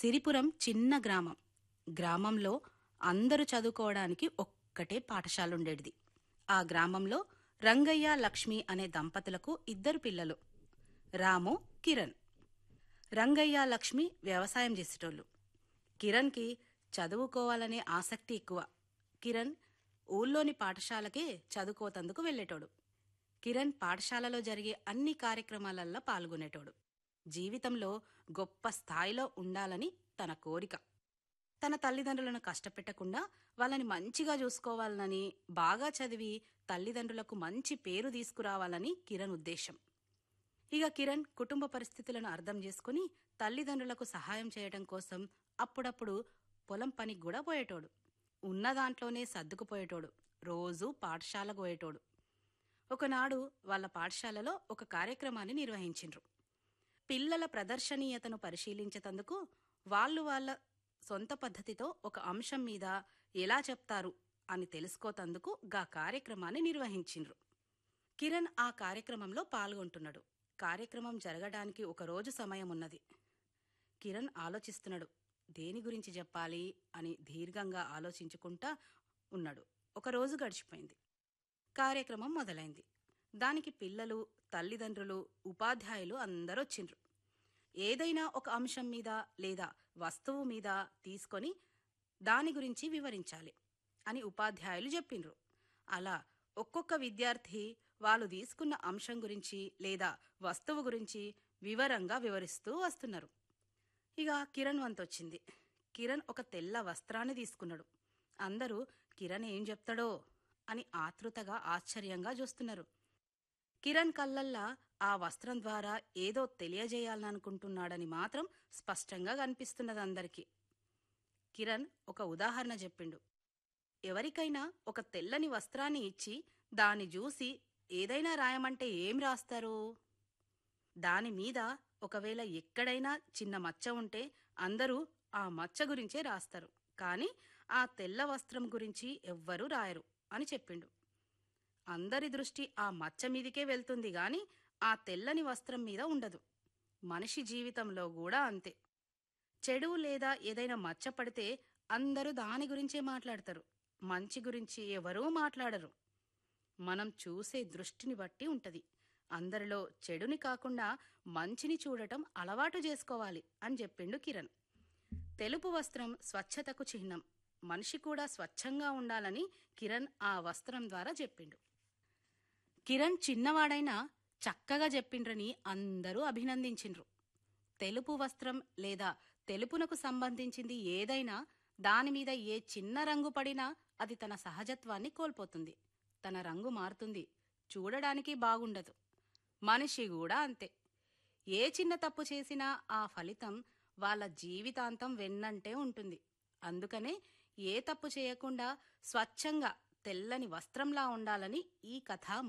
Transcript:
సిరిపురం చిన్న గ్రామం గ్రామంలో అందరూ చదువుకోవడానికి ఒక్కటే పాఠశాలుండేటిది ఆ గ్రామంలో రంగయ్య లక్ష్మి అనే దంపతులకు ఇద్దరు పిల్లలు రాము కిరణ్ రంగయ్య లక్ష్మి వ్యవసాయం చేసేటోళ్ళు కిరణ్కి చదువుకోవాలనే ఆసక్తి ఎక్కువ కిరణ్ ఊళ్ళోని పాఠశాలకే చదువుకోతందుకు వెళ్ళేటోడు కిరణ్ పాఠశాలలో జరిగే అన్ని కార్యక్రమాలల్లో పాల్గొనేటోడు జీవితంలో గొప్ప స్థాయిలో ఉండాలని తన కోరిక తన తల్లిదండ్రులను కష్టపెట్టకుండా వాళ్ళని మంచిగా చూసుకోవాలని బాగా చదివి తల్లిదండ్రులకు మంచి పేరు తీసుకురావాలని కిరణ్ ఉద్దేశం ఇక కిరణ్ కుటుంబ పరిస్థితులను అర్థం చేసుకుని తల్లిదండ్రులకు సహాయం చేయడం కోసం అప్పుడప్పుడు పొలం పనికి కూడా పోయేటోడు ఉన్న దాంట్లోనే సర్దుకుపోయేటోడు రోజూ పాఠశాలకు పోయేటోడు ఒకనాడు వాళ్ళ పాఠశాలలో ఒక కార్యక్రమాన్ని నిర్వహించిండ్రు పిల్లల ప్రదర్శనీయతను పరిశీలించేతందుకు వాళ్ళు వాళ్ళ సొంత పద్ధతితో ఒక అంశం మీద ఎలా చెప్తారు అని తెలుసుకోతందుకు గా కార్యక్రమాన్ని నిర్వహించిండ్రు కిరణ్ ఆ కార్యక్రమంలో పాల్గొంటున్నాడు కార్యక్రమం జరగడానికి ఒక రోజు సమయం ఉన్నది కిరణ్ ఆలోచిస్తున్నాడు దేని గురించి చెప్పాలి అని దీర్ఘంగా ఆలోచించుకుంటా ఉన్నాడు ఒక రోజు గడిచిపోయింది కార్యక్రమం మొదలైంది దానికి పిల్లలు తల్లిదండ్రులు ఉపాధ్యాయులు అందరూ వచ్చిండ్రు ఏదైనా ఒక అంశం మీద లేదా వస్తువు మీద తీసుకొని దాని గురించి వివరించాలి అని ఉపాధ్యాయులు చెప్పిండ్రు అలా ఒక్కొక్క విద్యార్థి వాళ్ళు తీసుకున్న అంశం గురించి లేదా వస్తువు గురించి వివరంగా వివరిస్తూ వస్తున్నారు ఇక కిరణ్ వంతొచ్చింది కిరణ్ ఒక తెల్ల వస్త్రాన్ని తీసుకున్నాడు అందరూ కిరణ్ ఏం చెప్తాడో అని ఆతృతగా ఆశ్చర్యంగా చూస్తున్నారు కిరణ్ కళ్ళల్లా ఆ వస్త్రం ద్వారా ఏదో తెలియజేయాలనుకుంటున్నాడని మాత్రం స్పష్టంగా కనిపిస్తున్నది అందరికీ కిరణ్ ఒక ఉదాహరణ చెప్పిండు ఎవరికైనా ఒక తెల్లని వస్త్రాన్ని ఇచ్చి దాన్ని చూసి ఏదైనా రాయమంటే ఏం రాస్తారు దాని మీద ఒకవేళ ఎక్కడైనా చిన్న మచ్చ ఉంటే అందరూ ఆ మచ్చ గురించే రాస్తారు కానీ ఆ తెల్ల వస్త్రం గురించి ఎవ్వరూ రాయరు అని చెప్పిండు అందరి దృష్టి ఆ మచ్చ మీదికే వెళ్తుంది గాని ఆ తెల్లని వస్త్రం మీద ఉండదు మనిషి జీవితంలో కూడా అంతే చెడు లేదా ఏదైనా మచ్చ పడితే అందరూ దాని గురించే మాట్లాడతారు మంచి గురించి ఎవరూ మాట్లాడరు మనం చూసే దృష్టిని బట్టి ఉంటది అందరిలో చెడుని కాకుండా మంచిని చూడటం అలవాటు చేసుకోవాలి అని చెప్పిండు కిరణ్ తెలుపు వస్త్రం స్వచ్ఛతకు చిహ్నం మనిషి కూడా స్వచ్ఛంగా ఉండాలని కిరణ్ ఆ వస్త్రం ద్వారా చెప్పిండు కిరణ్ చిన్నవాడైనా చక్కగా చెప్పిండ్రని అందరూ అభినందించిండ్రు తెలుపు వస్త్రం లేదా తెలుపునకు సంబంధించింది ఏదైనా దానిమీద ఏ చిన్న రంగు పడినా అది తన సహజత్వాన్ని కోల్పోతుంది తన రంగు మారుతుంది చూడడానికి బాగుండదు మనిషి కూడా అంతే ఏ చిన్న తప్పు చేసినా ఆ ఫలితం వాళ్ళ జీవితాంతం వెన్నంటే ఉంటుంది అందుకనే ఏ తప్పు చేయకుండా స్వచ్ఛంగా తెల్లని వస్త్రంలా ఉండాలని ఈ కథ